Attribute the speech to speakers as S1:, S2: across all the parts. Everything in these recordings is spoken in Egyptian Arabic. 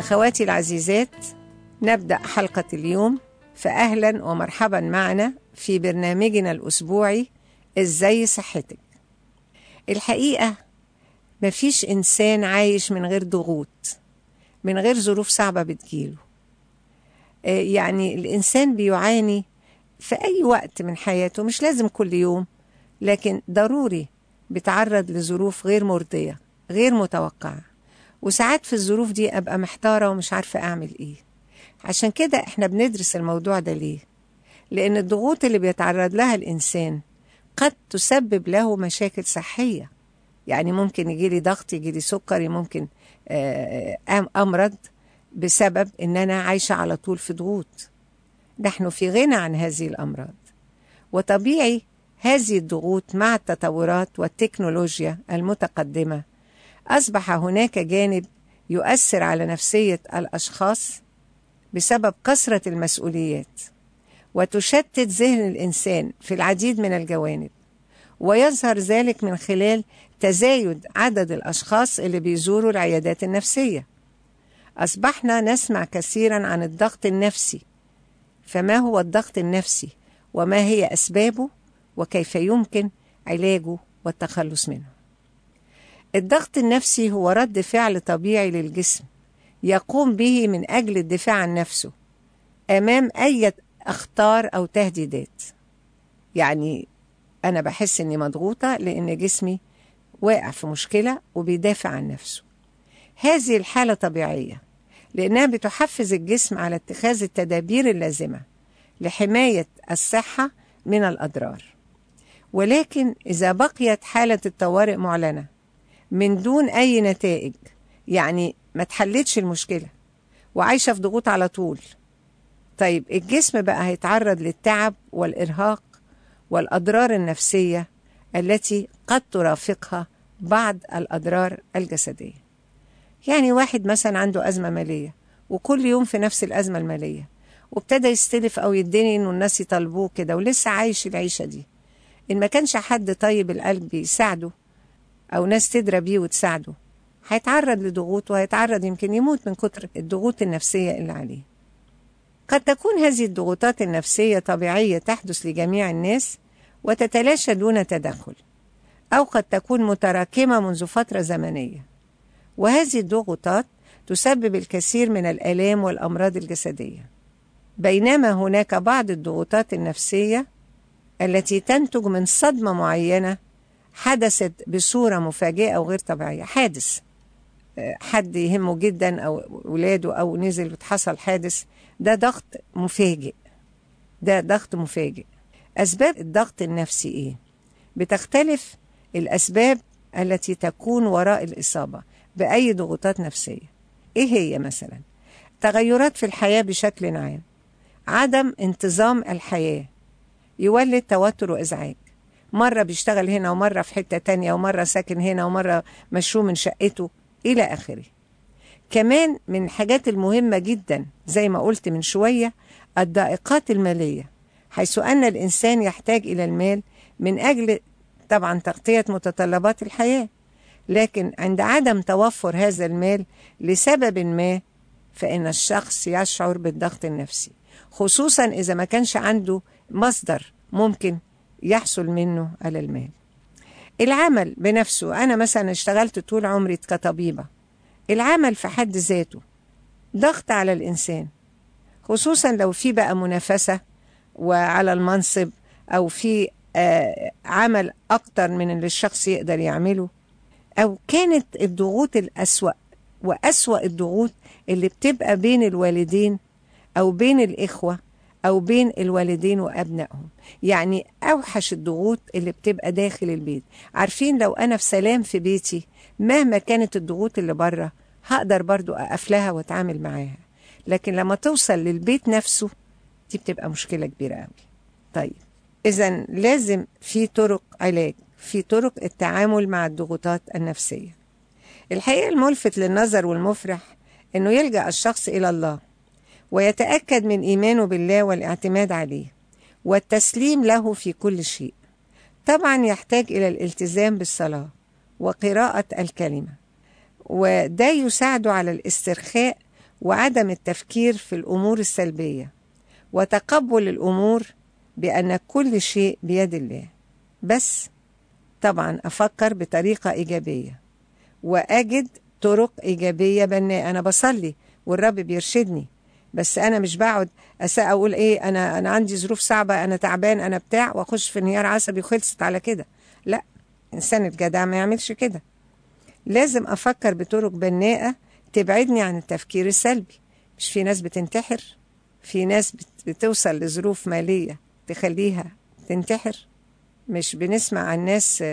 S1: أخواتي العزيزات نبدأ حلقة اليوم فأهلا ومرحبا معنا في برنامجنا الأسبوعي إزاي صحتك الحقيقة مفيش إنسان عايش من غير ضغوط من غير ظروف صعبة بتجيله آه، يعني الإنسان بيعاني في أي وقت من حياته مش لازم كل يوم لكن ضروري بيتعرض لظروف غير مرضية غير متوقعة وساعات في الظروف دي أبقى محتارة ومش عارفة أعمل إيه عشان كده إحنا بندرس الموضوع ده ليه لأن الضغوط اللي بيتعرض لها الإنسان قد تسبب له مشاكل صحية يعني ممكن يجيلي ضغط يجيلي سكري ممكن آه، آه، أمرض بسبب إن أنا عايشة على طول في ضغوط نحن في غنى عن هذه الأمراض وطبيعي هذه الضغوط مع التطورات والتكنولوجيا المتقدمة أصبح هناك جانب يؤثر على نفسية الأشخاص بسبب كثرة المسؤوليات وتشتت ذهن الإنسان في العديد من الجوانب ويظهر ذلك من خلال تزايد عدد الأشخاص اللي بيزوروا العيادات النفسية أصبحنا نسمع كثيرا عن الضغط النفسي فما هو الضغط النفسي وما هي أسبابه وكيف يمكن علاجه والتخلص منه الضغط النفسي هو رد فعل طبيعي للجسم يقوم به من أجل الدفاع عن نفسه أمام أي أخطار أو تهديدات يعني أنا بحس إني مضغوطة لأن جسمي واقع في مشكلة وبيدافع عن نفسه هذه الحالة طبيعية لأنها بتحفز الجسم على اتخاذ التدابير اللازمة لحماية الصحة من الأضرار ولكن إذا بقيت حالة الطوارئ معلنة من دون أي نتائج يعني ما تحلتش المشكلة وعايشة في ضغوط على طول طيب الجسم بقى هيتعرض للتعب والإرهاق والأضرار النفسية التي قد ترافقها بعض الأضرار الجسدية يعني واحد مثلا عنده أزمة مالية وكل يوم في نفس الأزمة المالية وابتدى يستلف أو يدني إنه الناس يطالبوه كده ولسه عايش العيشة دي إن ما كانش حد طيب القلب يساعده أو ناس تدرى بيه وتساعده هيتعرض لضغوط وهيتعرض يمكن يموت من كتر الضغوط النفسية اللي عليه قد تكون هذه الضغوطات النفسية طبيعية تحدث لجميع الناس وتتلاشى دون تدخل أو قد تكون متراكمة منذ فترة زمنية وهذه الضغوطات تسبب الكثير من الآلام والأمراض الجسدية بينما هناك بعض الضغوطات النفسية التي تنتج من صدمة معينة حدثت بصورة مفاجئة أو غير طبيعية حادث آه، حد يهمه جدا أو ولاده أو نزل وحصل حادث ده ضغط مفاجئ ده ضغط مفاجئ أسباب الضغط النفسي إيه؟ بتختلف الأسباب التي تكون وراء الإصابة بأي ضغوطات نفسية إيه هي مثلا؟ تغيرات في الحياة بشكل عام عدم انتظام الحياة يولد توتر وإزعاج مرة بيشتغل هنا ومرة في حتة تانية ومرة ساكن هنا ومرة مشروع من شقته إلى آخره كمان من الحاجات المهمة جدا زي ما قلت من شوية الضائقات المالية حيث أن الإنسان يحتاج إلى المال من أجل طبعا تغطية متطلبات الحياة لكن عند عدم توفر هذا المال لسبب ما فإن الشخص يشعر بالضغط النفسي خصوصا إذا ما كانش عنده مصدر ممكن يحصل منه على المال العمل بنفسه أنا مثلا اشتغلت طول عمري كطبيبة العمل في حد ذاته ضغط على الإنسان خصوصا لو في بقى منافسة وعلى المنصب أو في آه عمل أكتر من اللي الشخص يقدر يعمله أو كانت الضغوط الأسوأ وأسوأ الضغوط اللي بتبقى بين الوالدين أو بين الإخوة أو بين الوالدين وأبنائهم يعني أوحش الضغوط اللي بتبقى داخل البيت عارفين لو أنا في سلام في بيتي مهما كانت الضغوط اللي بره هقدر برضو أقفلها وأتعامل معاها لكن لما توصل للبيت نفسه دي بتبقى مشكلة كبيرة قوي طيب إذا لازم في طرق علاج في طرق التعامل مع الضغوطات النفسية الحقيقة الملفت للنظر والمفرح أنه يلجأ الشخص إلى الله ويتأكد من إيمانه بالله والاعتماد عليه والتسليم له في كل شيء طبعا يحتاج إلى الالتزام بالصلاة وقراءة الكلمة وده يساعده على الاسترخاء وعدم التفكير في الأمور السلبية وتقبل الأمور بأن كل شيء بيد الله بس طبعا أفكر بطريقة إيجابية وأجد طرق إيجابية بناء أنا بصلي والرب بيرشدني بس أنا مش بقعد أساء أقول إيه أنا أنا عندي ظروف صعبة أنا تعبان أنا بتاع وأخش في انهيار عصبي وخلصت على كده لا إنسان الجدع ما يعملش كده لازم أفكر بطرق بناءة تبعدني عن التفكير السلبي مش في ناس بتنتحر في ناس بتوصل لظروف مالية تخليها تنتحر مش بنسمع عن ناس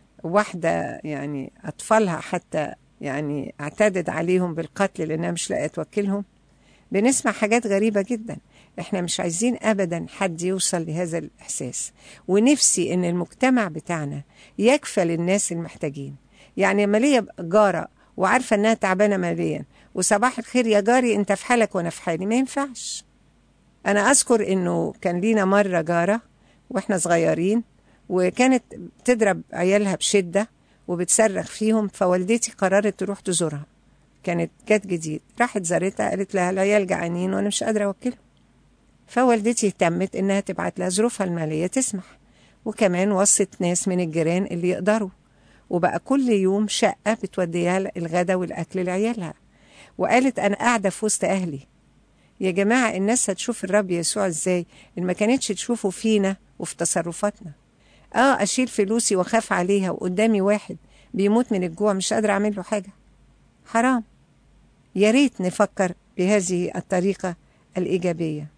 S1: واحدة يعني أطفالها حتى يعني اعتدت عليهم بالقتل لأنها مش لاقية توكلهم بنسمع حاجات غريبة جدا احنا مش عايزين أبدا حد يوصل لهذا الإحساس ونفسي إن المجتمع بتاعنا يكفل الناس المحتاجين يعني لما ليا جارة وعارفة إنها تعبانة ماليا وصباح الخير يا جاري أنت في حالك وأنا في حالي ما ينفعش أنا أذكر إنه كان لينا مرة جارة وإحنا صغيرين وكانت تضرب عيالها بشدة وبتصرخ فيهم فوالدتي قررت تروح تزورها كانت جت جديد راحت زارتها قالت لها العيال جعانين وانا مش قادره اوكلهم فوالدتي اهتمت انها تبعت لها ظروفها الماليه تسمح وكمان وصت ناس من الجيران اللي يقدروا وبقى كل يوم شقه بتوديها الغدا والاكل لعيالها وقالت انا قاعده في وسط اهلي يا جماعه الناس هتشوف الرب يسوع ازاي ان ما كانتش تشوفه فينا وفي تصرفاتنا اه اشيل فلوسي واخاف عليها وقدامي واحد بيموت من الجوع مش قادره اعمل له حاجه حرام يا ريت نفكر بهذه الطريقه الايجابيه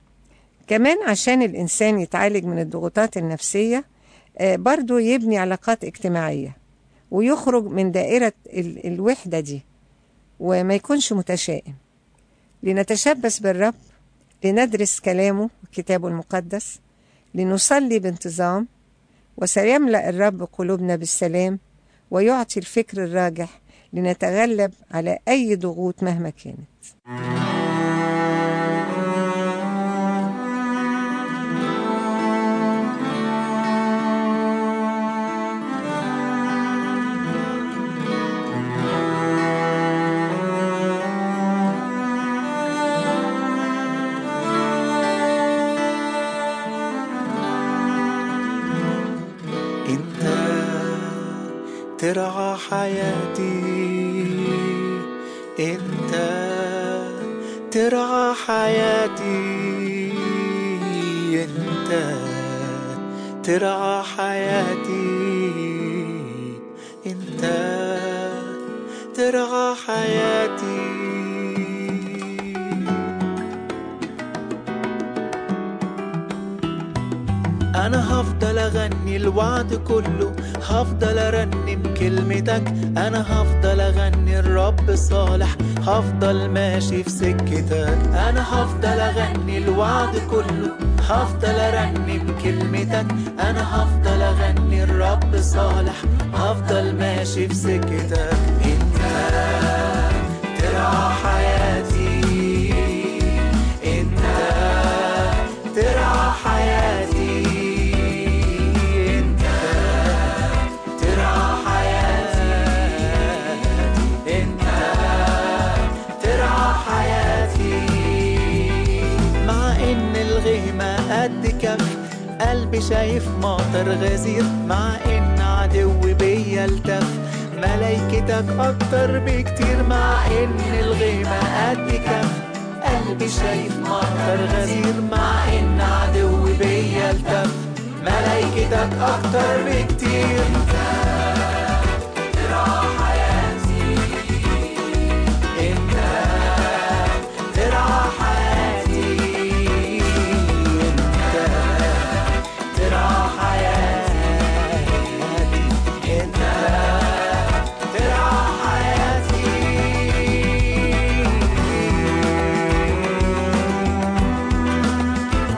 S1: كمان عشان الانسان يتعالج من الضغوطات النفسيه آه برضو يبني علاقات اجتماعيه ويخرج من دائره ال الوحده دي وما يكونش متشائم لنتشبث بالرب لندرس كلامه وكتابه المقدس لنصلي بانتظام وسيملأ الرب قلوبنا بالسلام ويعطي الفكر الراجح لنتغلب على أي ضغوط مهما كانت
S2: ترعى حياتي انت ترعى حياتي انت ترعى حياتي انت ترعى حياتي انا هفضل اغني الوعد كله هفضل ارنم كلمتك انا هفضل اغني الرب صالح هفضل ماشي في سكتك انا هفضل اغني الوعد كله هفضل ارنم كلمتك انا هفضل اغني الرب صالح هفضل ماشي في سكتك انت ترعى حياتي انت ترعى حياتي انت ترعى حياتي انت ترعى حياتي مع ان الغيمة قد كف قلبي شايف مطر غزير مع ان عدو بيا التف ملايكتك اكتر بكتير مع ان الغيمة قد كف قلبي شايف مطر غزير مع ان عدو بيا التف ملايكتك اكتر بكتير انت ترعى حياتي انت ترعى حياتي انت ترعى حياتي انت ترعى حياتي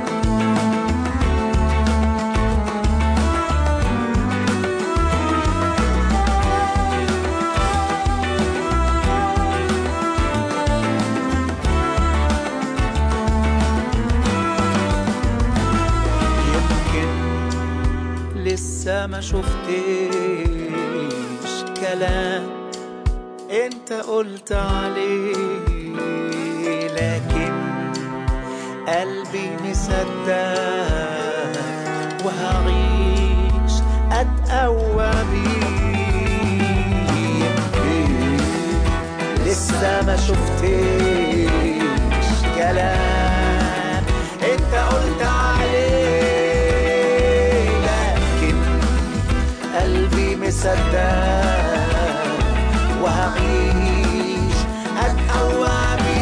S2: يمكن لسه ما شفتش كلام انت قلت عليه قلبي مصدق وهعيش اتقوى بيه يمكن لسه ما شفتش كلام انت قلت عليه لكن قلبي مصدق وهعيش اتقوى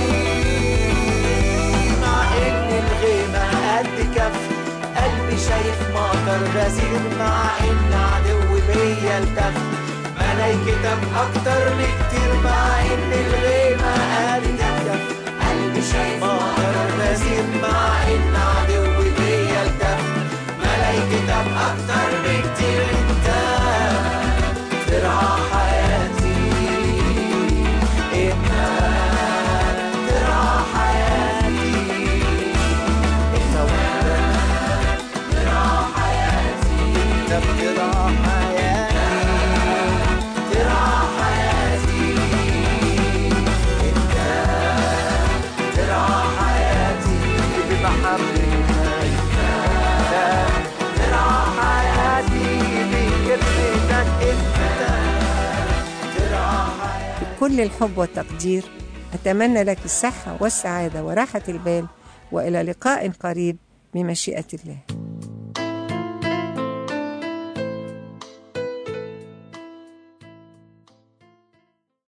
S2: بيه مع ان الغيمة قد كف قلبي شايف مطر غزير مع ان عدو بيا التف ملايكتك اكتر بكتير مع ان الغيمة قد كف قلبي شايف مطر غزير مع ان عدو بيا التف ملايكتك اكتر بكتير انت ترعى حياتي انت ترعى حياتي انت وحدك ترعى حياتي انت بترعى حياتي ترعى حياتي انت ترعى حياتي بمحبتك انت ترعى حياتي بكلمتك انت ترعى حياتي
S1: بكل الحب والتقدير أتمنى لك الصحة والسعادة وراحة البال وإلى لقاء قريب بمشيئة الله